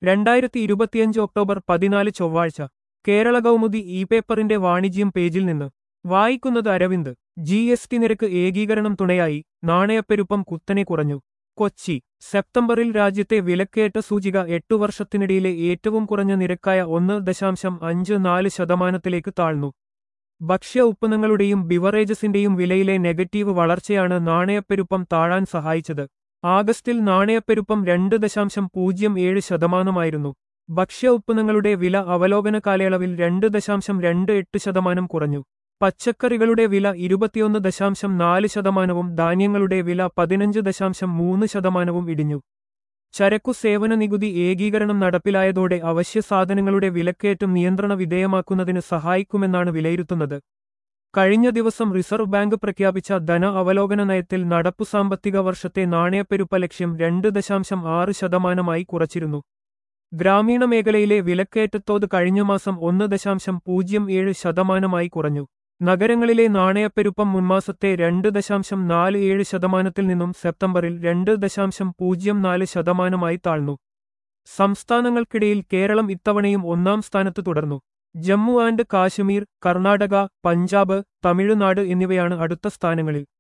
രണ്ടായിരത്തി ഇരുപത്തിയഞ്ച് ഒക്ടോബർ പതിനാല് ചൊവ്വാഴ്ച കേരള കൗമുദി ഇ പേപ്പറിന്റെ വാണിജ്യം പേജിൽ നിന്ന് വായിക്കുന്നത് അരവിന്ദ് ജി എസ് ടി നിരക്ക് ഏകീകരണം തുണയായി നാണയപ്പെരുപ്പം കുത്തനെ കുറഞ്ഞു കൊച്ചി സെപ്റ്റംബറിൽ രാജ്യത്തെ വിലക്കയറ്റ സൂചിക എട്ടു വർഷത്തിനിടയിലെ ഏറ്റവും കുറഞ്ഞ നിരക്കായ ഒന്ന് ദശാംശം അഞ്ച് നാല് ശതമാനത്തിലേക്ക് താഴ്ന്നു ഭക്ഷ്യ ഉത്പന്നങ്ങളുടെയും ബിവറേജസിന്റെയും വിലയിലെ നെഗറ്റീവ് വളർച്ചയാണ് നാണയപ്പെരുപ്പം താഴാൻ സഹായിച്ചത് ആഗസ്റ്റിൽ നാണയപ്പെരുപ്പം രണ്ട് ദശാംശം പൂജ്യം ഏഴ് ശതമാനമായിരുന്നു ഭക്ഷ്യ ഉത്പന്നങ്ങളുടെ വില അവലോകന കാലയളവിൽ രണ്ട് ദശാംശം രണ്ട് എട്ട് ശതമാനം കുറഞ്ഞു പച്ചക്കറികളുടെ വില ഇരുപത്തിയൊന്ന് ദശാംശം നാല് ശതമാനവും ധാന്യങ്ങളുടെ വില പതിനഞ്ച് ദശാംശം മൂന്ന് ശതമാനവും ഇടിഞ്ഞു ചരക്കു സേവന നികുതി ഏകീകരണം നടപ്പിലായതോടെ അവശ്യ സാധനങ്ങളുടെ വിലക്കയറ്റം നിയന്ത്രണ വിധേയമാക്കുന്നതിന് സഹായിക്കുമെന്നാണ് വിലയിരുത്തുന്നത് കഴിഞ്ഞ ദിവസം റിസർവ് ബാങ്ക് പ്രഖ്യാപിച്ച ധന അവലോകന നയത്തിൽ നടപ്പു സാമ്പത്തിക വർഷത്തെ നാണയപ്പെരുപ്പ ലക്ഷ്യം രണ്ട് ദശാംശം ആറ് ശതമാനമായി കുറച്ചിരുന്നു ഗ്രാമീണ മേഖലയിലെ വിലക്കയറ്റത്തോത് കഴിഞ്ഞ മാസം ഒന്ന് ദശാംശം പൂജ്യം ഏഴ് ശതമാനമായി കുറഞ്ഞു നഗരങ്ങളിലെ നാണയപ്പെരുപ്പം മുൻമാസത്തെ രണ്ട് ദശാംശം നാല് ഏഴ് ശതമാനത്തിൽ നിന്നും സെപ്റ്റംബറിൽ രണ്ട് ദശാംശം പൂജ്യം നാല് ശതമാനമായി താഴ്ന്നു സംസ്ഥാനങ്ങൾക്കിടയിൽ കേരളം ഇത്തവണയും ഒന്നാം സ്ഥാനത്ത് തുടർന്നു ജമ്മു ആൻഡ് കാശ്മീർ കർണാടക പഞ്ചാബ് തമിഴ്നാട് എന്നിവയാണ് അടുത്ത സ്ഥാനങ്ങളിൽ